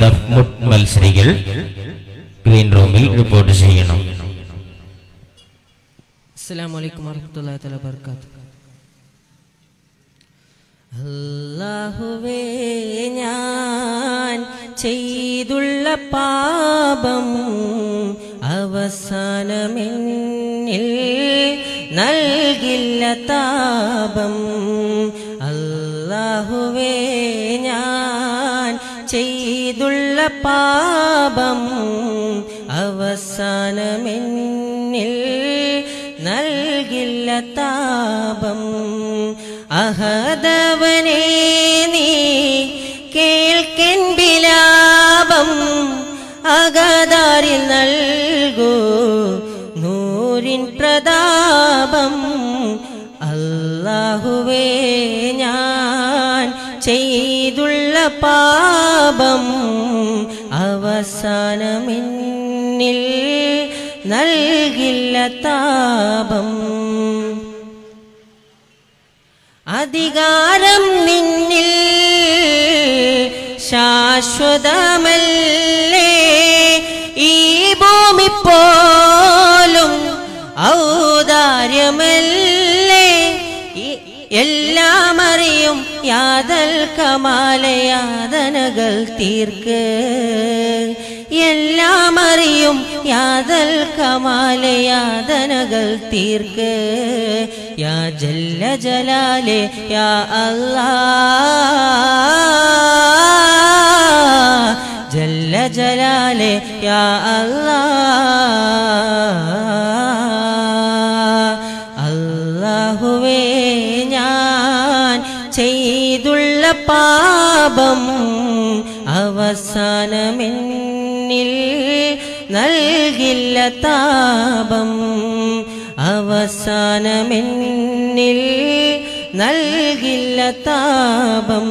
ദഫ്മുട്ട് മത്സരികൾ green റൂമിൽ report ചെയ്യണം അസ്സലാമു അലൈക്കും വറഹ്മത്തുള്ളാഹി തആല ബർക്കാത്തു അല്ലാഹുവേ ഞാൻ ചെയ്തുള്ള പാപം അവസാനമെന്നിൽ നൽകില്ല താപം അല്ലാഹുവേ ഞാൻ ചെയ്തുള്ള പാപം അവസാനമെന്നിൽ നൽകില്ല താപം അഹദവനെ നീ കേൾക്കൻ ബിലാപം അകതാരിൽ നൽകൂ നൂരിൻ പ്രതാപം അല്ലാഹുവേ ഞാൻ ചെയ്തുള്ള പാപം അവസാനമെന്നിൽ നൽകില്ല താപം അധികാരം നിന്നിൽ ശാശ്വതമല്ലേ ഈ ഭൂമി പോലും ഔദാര്യമല്ലേ ഈ- എല്ലാം അറിയും യാതൽ കമാലയാതനകൾ തീർക്ക് എല്ലാം അറിയും യാതൽ കമാലയാതനകൾ തീർക്ക് യാ ജല്ല ജലാലെ യാ അല്ലാ ജല്ല ജലാലെ യാ അല്ലാ അല്ലാഹുവേ ഞാൻ ചെയ്തുള്ള പാപം അവസാനമെന്നിൽ നൽകില്ല താപം അവസാനമെന്നിൽ നൽകില്ല താപം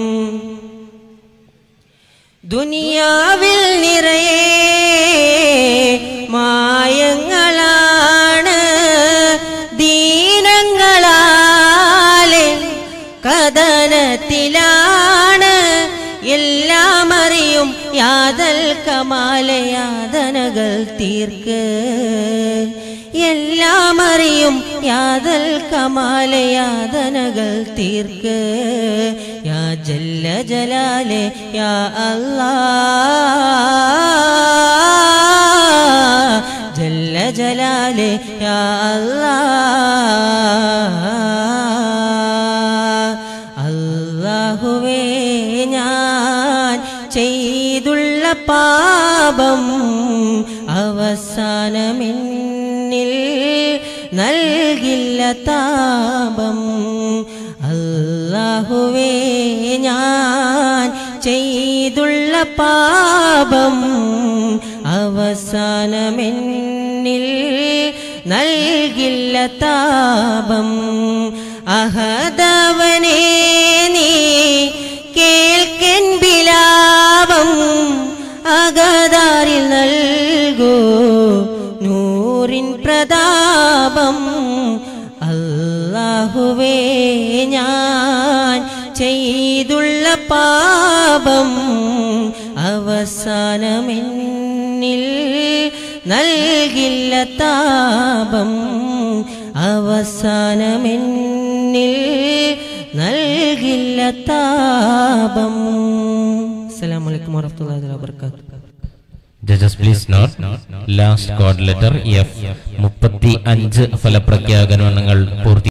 ദുനിയാവിൽ നിറയെ മായങ്ങളാണ് ദീനങ്ങളാലെ കഥനത്തിലാണ് എല്ലാം അറിയും യാതൽ കമാലയാതനകൾ തീർക്ക് എല്ലാം അറിയും യാതൽ കമാലയാതനകൾ തീർക്ക് യാ ജല്ല ജലാലെ യാ അല്ലാ ജല്ല ജലാലെ യാ അല്ലാ അല്ലാഹുവേ ഞാൻ ചെയ്തുള്ള പാപം അവസാനമെന്നിൽ നൽകില്ല താപം അല്ലാഹുവേ ഞാൻ ചെയ്തുള്ള പാപം അവസാനമെന്നിൽ നൽകില്ല താപം അഹദവനെ നീ കേൾക്കൻ ബിലാപം അകതാരിൽ നൽകൂ നൂറിൻ പ്രതാപം അല്ലാഹുവേ ഞാൻ ചെയ്തുള്ള പാപം അവസാനമെന്നിൽ നൽകില്ല താപം അവസാനമെന്നിൽ നൽകില്ല താപം അസ്സലാമു അലൈക്കും വറഹ്മത്തുള്ളാഹി വബറകാതുഹു judges please note last code letter F മുപ്പത്തി അഞ്ച് ഫലപ്രഖ്യാപനങ്ങൾ പൂർത്തി